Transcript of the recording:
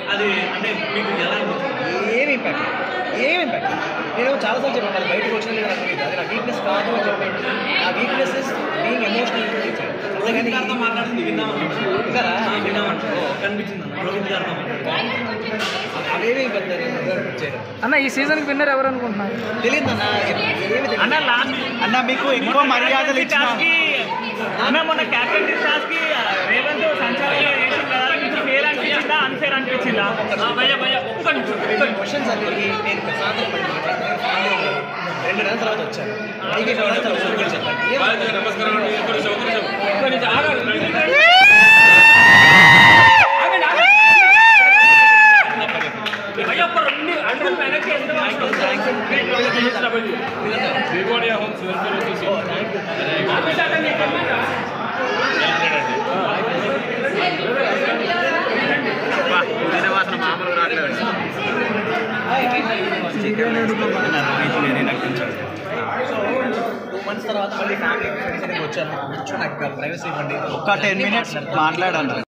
అది అంటే మీకు ఎలా అనిపించింది ఏమి ఇంపాక్ట్ ఏమి ఇంపాక్ట్ నేను చాలాసార్లు చెప్పాను మరి బయటకు వచ్చిన లేదా నాకు తెలియదు అది నా వీక్నెస్ కాదు అని చెప్పాను నా weakness is being emotional Rohit గారితో మాట్లాడింది విన్నామన్నా విన్నారా? విన్నామంట కనిపించింది అన్న రోహిత్ గారితో మాట్లాడింది అవేమి పెద్ద చేయడం అన్న ఈ సీజన్కి విన్నర్ ఎవరు అనుకుంటున్నారు తెలియదు అన్న ఏమి తెలియదు అన్న లాస్ట్ అన్న మీకు ఎక్కువ మర్యాదలు ఇచ్చిన అన్న మొన్న క్యాప్టెన్ టాస్క్ కి రేవంత్ సంచారంలో చేసింది కదా మీకు ఫేర్ అనిపించిందా అన్ఫేర్ అనిపించిందా భయ భయ ఒక్క నిమిషం ఒక్క నిమిషం. క్వశ్చన్స్ అన్నిటికీ నేను ప్రశాంతం పడి మాట్లాడుతున్నాను ఫ్యామిలీ ఉన్నాను. రెండు నెలల తర్వాత వచ్చాను పైకి రెండు నెలల తర్వాత వచ్చాను. చెప్పండి ఏం- ఒక్క నిమిషం ఆగండి. భయ ఒక్క రెండు అడుగులు వెనక్కి ఎంత సో టూ మంత్స్ తర్వాత మళ్ళీ ఫ్యామిలీ ఫ్రెండ్స్ దగ్గరికి వచ్చాను కూర్చొని నాకు ప్రైవసీ ఇవ్వండి ఒక టెన్ మినిట్స్ మాట్లాడన్నా